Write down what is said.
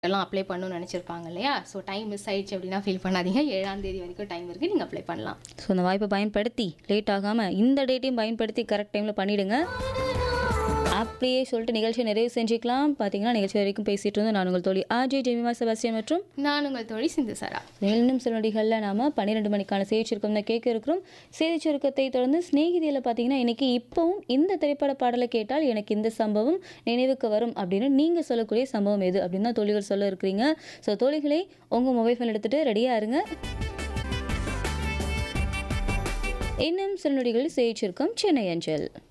எல்லாம் அப்ளை பண்ணணும்னு நினச்சிருப்பாங்க இல்லையா ஸோ டைம் மிஸ் ஆயிடுச்சு அப்படின்னா ஃபீல் பண்ணாதீங்க ஏழாம் தேதி வரைக்கும் டைம் இருக்குது நீங்கள் அப்ளை பண்ணலாம் ஸோ அந்த வாய்ப்பை பயன்படுத்தி லேட் ஆகாமல் இந்த டேட்டையும் பயன்படுத்தி கரெக்ட் டைமில் பண்ணிவிடுங்க அப்படியே சொல்லிட்டு நிகழ்ச்சியை நிறைவு செஞ்சுக்கலாம் பார்த்தீங்கன்னா நிகழ்ச்சி வரைக்கும் பேசிகிட்டு இருந்தோம் நான் உங்கள் தோழி ஆஜி ஜெமிமா செபாஸ்டியன் மற்றும் நான் உங்கள் தோழி சிந்து சாரா இன்னும் சில நொடிகளில் நாம் பன்னிரெண்டு மணிக்கான செய்தி சுருக்கம் தான் கேட்க இருக்கிறோம் செய்தி சுருக்கத்தை தொடர்ந்து ஸ்நேகிதியில் பார்த்தீங்கன்னா இன்னைக்கு இப்போவும் இந்த திரைப்பட பாடலை கேட்டால் எனக்கு இந்த சம்பவம் நினைவுக்கு வரும் அப்படின்னு நீங்கள் சொல்லக்கூடிய சம்பவம் எது அப்படின்னு தான் தோழிகள் சொல்ல இருக்கிறீங்க ஸோ தோழிகளை உங்கள் மொபைல் ஃபோன் எடுத்துகிட்டு ரெடியாக இருங்க இன்னும் சில நொடிகளில் செய்தி சுருக்கம் சென்னை அஞ்சல்